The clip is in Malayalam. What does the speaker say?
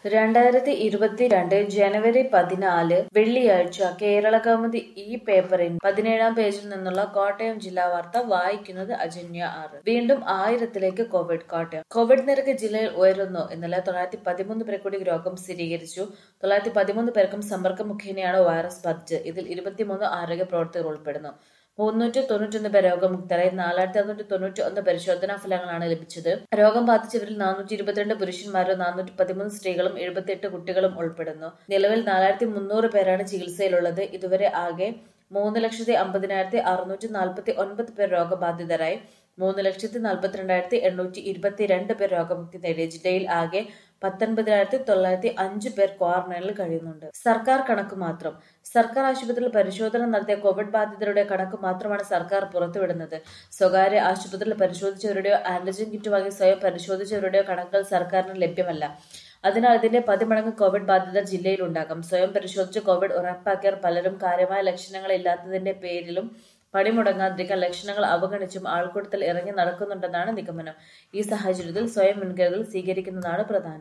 രണ്ടായിരത്തി ഇരുപത്തിരണ്ട് ജനുവരി പതിനാല് വെള്ളിയാഴ്ച കേരള കൗമുദി ഈ പേപ്പറിൻ പതിനേഴാം പേജിൽ നിന്നുള്ള കോട്ടയം ജില്ലാ വാർത്ത വായിക്കുന്നത് അജന്യ ആറ് വീണ്ടും ആയിരത്തിലേക്ക് കോവിഡ് കോട്ടയം കോവിഡ് നിരക്ക് ജില്ലയിൽ ഉയരുന്നു ഇന്നലെ തൊള്ളായിരത്തി പതിമൂന്ന് പേർ കൂടി രോഗം സ്ഥിരീകരിച്ചു തൊള്ളായിരത്തി പതിമൂന്ന് പേർക്കും സമ്പർക്കം മുഖേനയാണ് വൈറസ് ബാധിച്ചത് ഇതിൽ ഇരുപത്തിമൂന്ന് ആരോഗ്യ പ്രവർത്തകർ ഉൾപ്പെടുന്നു മുന്നൂറ്റി തൊണ്ണൂറ്റൊന്ന് പേർ രോഗമുക്തരായി നാലായിരത്തി അറുന്നൂറ്റി തൊണ്ണൂറ്റി ഒന്ന് പരിശോധനാ ഫലങ്ങളാണ് ലഭിച്ചത് രോഗം ബാധിച്ചവരിൽ നാനൂറ്റി ഇരുപത്തിരണ്ട് പുരുഷന്മാരും നാനൂറ്റി പതിമൂന്ന് സ്ത്രീകളും എഴുപത്തിയെട്ട് കുട്ടികളും ഉൾപ്പെടുന്നു നിലവിൽ നാലായിരത്തി മുന്നൂറ് പേരാണ് ചികിത്സയിലുള്ളത് ഇതുവരെ ആകെ മൂന്ന് ലക്ഷത്തി അമ്പതിനായിരത്തി അറുന്നൂറ്റി നാൽപ്പത്തി ഒൻപത് പേർ രോഗബാധിതരായി മൂന്ന് ലക്ഷത്തി നാൽപ്പത്തിരണ്ടായിരത്തി എണ്ണൂറ്റി ഇരുപത്തിരണ്ട് പേർ രോഗമുക്തി നേടി ജില്ലയിൽ ആകെ പത്തൊൻപതിനായിരത്തി തൊള്ളായിരത്തി അഞ്ച് പേർ ക്വാറന്റൈനിൽ കഴിയുന്നുണ്ട് സർക്കാർ കണക്ക് മാത്രം സർക്കാർ ആശുപത്രിയിൽ പരിശോധന നടത്തിയ കോവിഡ് ബാധിതരുടെ കണക്ക് മാത്രമാണ് സർക്കാർ പുറത്തുവിടുന്നത് സ്വകാര്യ ആശുപത്രിയിൽ പരിശോധിച്ചവരുടെയോ ആന്റിജൻ കിറ്റ് വാങ്ങി സ്വയം പരിശോധിച്ചവരുടെയോ കണക്കുകൾ സർക്കാരിന് ലഭ്യമല്ല അതിനാൽ ഇതിന്റെ പതിമടങ്ങ് കോവിഡ് ബാധിതർ ജില്ലയിലുണ്ടാകും സ്വയം പരിശോധിച്ച് കോവിഡ് ഉറപ്പാക്കിയവർ പലരും കാര്യമായ ലക്ഷണങ്ങളില്ലാത്തതിന്റെ പേരിലും പണിമുടങ്ങാതിരിക്കാൻ ലക്ഷണങ്ങൾ അവഗണിച്ചും ആൾക്കൂട്ടത്തിൽ ഇറങ്ങി നടക്കുന്നുണ്ടെന്നാണ് നിഗമനം ഈ സാഹചര്യത്തിൽ സ്വയം മുൻകരുതൽ സ്വീകരിക്കുന്നതാണ് പ്രധാനം